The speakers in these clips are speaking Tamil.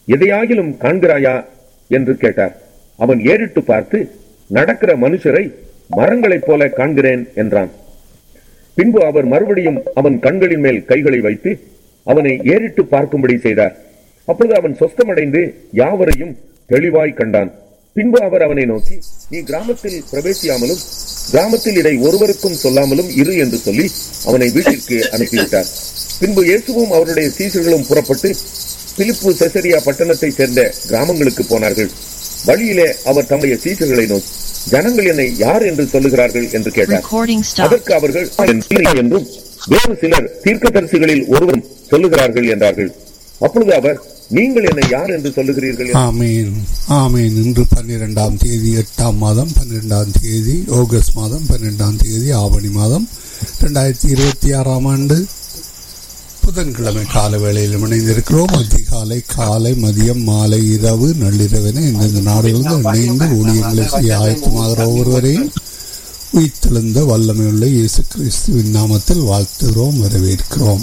எதையாகிலும் காண்கிறாயா என்று கேட்டார் அவன் ஏறிட்டு பார்த்து நடக்கிற மனுஷரை மரங்களைப் போல காண்கிறேன் என்றான் பின்பு அவர் மறுபடியும் அவன் கண்களின் மேல் கைகளை வைத்து அவனை ஏறிட்டு பார்க்கும்படி செய்தார் அப்பொழுது அவன் சொஸ்தமடைந்து யாவரையும் தெளிவாய் கண்டான் பின்பு அவர் அவனை நோக்கி நீ கிராமத்தில் பிரவேசியாமலும் கிராமத்தில் இதை ஒருவருக்கும் சொல்லாமலும் இரு என்று சொல்லி அவனை வீட்டிற்கு அனுப்பிவிட்டார் பின்பு இயேசுவும் அவருடைய சீசர்களும் புறப்பட்டு பிலிப்பு செசரியா பட்டணத்தைச் சேர்ந்த கிராமங்களுக்கு போனார்கள் வழியிலே அவர் தம்முடைய சீசர்களை நோக்கி ஜனங்கள் என்னை யார் என்று சொல்லுகிறார்கள் என்று கேட்டார் Recording stopped. அதற்கு அவர்கள் "அவன் இல்லை என்றும் வேறு சிலர் தீர்க்கதரிசிகளில் ஒருவரும் சொல்லுகிறார்கள் என்றார்கள் அப்பொழுது அவர் நீங்கள் என்னை யார் என்று சொல்லுகிறீர்கள் என்று ஆமீன் ஆமீன் இன்று பன்னிரெண்டாம் தேதி எட்டாம் மாதம் பன்னிரெண்டாம் தேதி ஆகஸ்ட் மாதம் பன்னிரெண்டாம் தேதி ஆவணி மாதம் ரெண்டாயிரத்தி இருபத்தி ஆறாம் ஆண்டு புதன்கிழமை கால வேளையில் இணைந்திருக்கிறோம் அதிகாலை காலை மதியம் மாலை இரவு நள்ளிரவென இந்தந்த நாடுகளிலிருந்து இணைந்து ஊழியங்களை செய்ய ஆயத்தமாகிற ஒவ்வொருவரையும் உயிர்த்தெழுந்த வல்லமையுள்ள இயேசு கிறிஸ்துவின் நாமத்தில் வாழ்த்துகிறோம் வரவேற்கிறோம்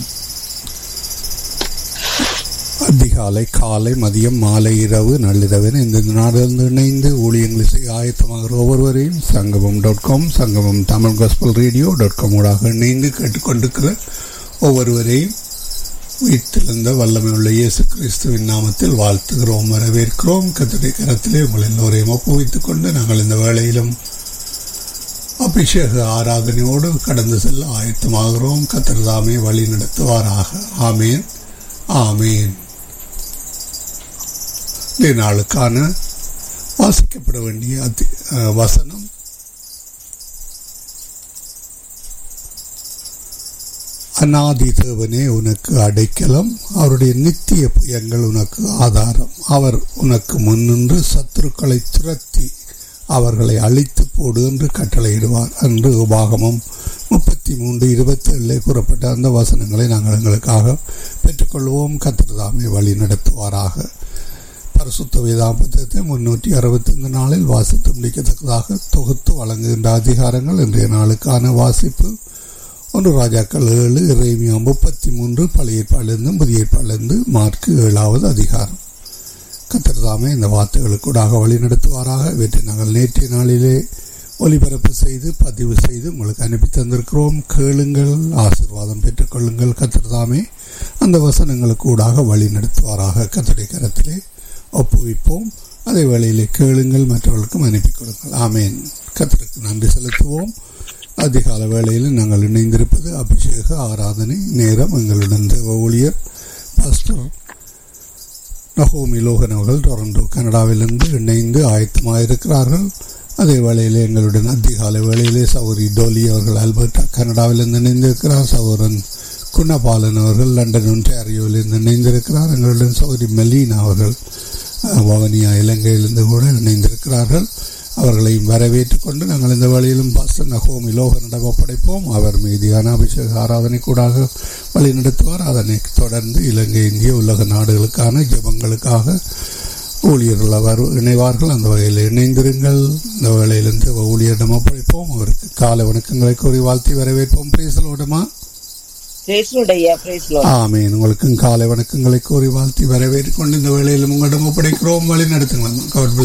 அதிகாலை காலை மதியம் மாலை இரவு நள்ளிரவென இந்த நாடுகளில் இணைந்து ஊழியங்களை செய்ய ஆயத்தமாகிற ஒவ்வொருவரையும் சங்கமம் dot com Sangamam Tamil gospel radio dot com ஊடாக இணைந்து கேட்டுக்கொண்டிருக்கிற ஒவ்வொருவரையும் உயிர்த்தெழுந்த வல்லமையுள்ள இயேசு கிறிஸ்துவின் நாமத்தில் வாழ்த்துகிறோம் வரவேற்கிறோம் கத்தடை கரத்திலே உங்கள் எல்லோரையும் ஒப்புவித்துக் கொண்டு நாங்கள் இந்த வேளையிலும் அபிஷேக ஆராதனையோடு கடந்து செல்ல ஆயத்தமாகிறோம் கத்திரதாமே வழி நடத்துவாராக ஆமேன் ஆமேன் இந்த நாளுக்கான வாசிக்கப்பட வேண்டிய அதி- அஹ், வசனம் அநாதி தேவனே உனக்கு அடைக்கலம் அவருடைய நித்திய புயங்கள் உனக்கு ஆதாரம் அவர் உனக்கு முன்னின்று சத்துருக்களை துரத்தி அவர்களை அழித்து போடு என்று கட்டளையிடுவார் என்று உபாகமம் முப்பத்தி மூன்று இருபத்தி ஏழிலே கூறப்பட்ட அந்த வசனங்களை நாங்கள் எங்களுக்காக பெற்றுக்கொள்வோம் கத்திரதாமே வழி நடத்துவாராக பரிசுத்த வேதாபத்தத்தை முன்னூற்றி அறுபத்தைந்து நாளில் வாசித்து முடிக்கத்தக்கதாக தொகுத்து வழங்குகின்ற அதிகாரங்கள் இன்றைய நாளுக்கான வாசிப்பு ஒன்று ராஜாக்கள் ஏழு இறைமியா முப்பத்தி மூன்று பழைய ஏற்பாடிலிருந்து புதிய ஏற்பாடிலிருந்து மார்க்கு ஏழாவது அதிகாரம் கத்திரதாமே இந்த வார்த்தைகளுக்கூடாக வழி நடத்துவாராக இவற்றை நாங்கள் நேற்றைய நாளிலே ஒளிபரப்பு செய்து பதிவு செய்து உங்களுக்கு அனுப்பி தந்திருக்கிறோம் கேளுங்கள் ஆசீர்வாதம் பெற்றுக்கொள்ளுங்கள் கத்திரதாமே அந்த வசனங்களுக்கு ஊடாக வழி நடத்துவாராக கத்தடை கரத்திலே ஒப்புவிப்போம் அதே வேளையிலே கேளுங்கள் மற்றவர்களுக்கும் அனுப்பி கொடுங்கள் ஆமேன் கத்தருக்கு நன்றி செலுத்துவோம் அதிகால வேளையில் நாங்கள் இணைந்திருப்பது அபிஷேக ஆராதனை நேரம் எங்களுடன் தேவ ஊழியர் பாஸ்டர் நகோமி லோகன் அவர்கள் டொரண்டோ கனடாவிலிருந்து இணைந்து ஆயத்தமாயிருக்கிறார்கள் அதே வேளையிலே எங்களுடன் அதிகாலை வேளையிலே சௌரி டோலி அவர்கள் ஆல்பர்டா கனடாவிலிருந்து இணைந்திருக்கிறார் சௌரன் குணபாலன் அவர்கள் லண்டன் ஒன்டாரியோவிலிருந்து இணைந்திருக்கிறார் எங்களுடன் சௌரி மெலீனா அவர்கள் அஹ், வவனியா இலங்கையிலிருந்து கூட இணைந்திருக்கிறார்கள் அவர்களையும் வரவேற்றுக் கொண்டு நாங்கள் இந்த வழியிலும் பாஸ்டர் நகோமி லோகனிடம் ஒப்படைப்போம் அவர் மீதியான அபிஷேக ஆராதனை கூடாக வழி நடத்துவார் அதனை தொடர்ந்து இலங்கை இந்திய உலக நாடுகளுக்கான ஜெபங்களுக்காக ஊழியர்கள் அவர் இணைவார்கள் அந்த வகையில் இணைந்திருங்கள் இந்த வேளையிலிருந்து ஊழியரிடம் ஒப்படைப்போம் அவருக்கு காலை வணக்கங்களை கூறி வாழ்த்தி வரவேற்போம் பிரேசலோடமா பிரேஸ்லுடைய பிரேஸ்லோ ஆமீன் உங்களுக்கும் காலை வணக்கங்களை கூறி வாழ்த்தி வரவேற்றுக் கொண்டு இந்த வேளையிலும் உங்களிடம் ஒப்படைக்கிறோம் வழி நடத்துங்கள் God bless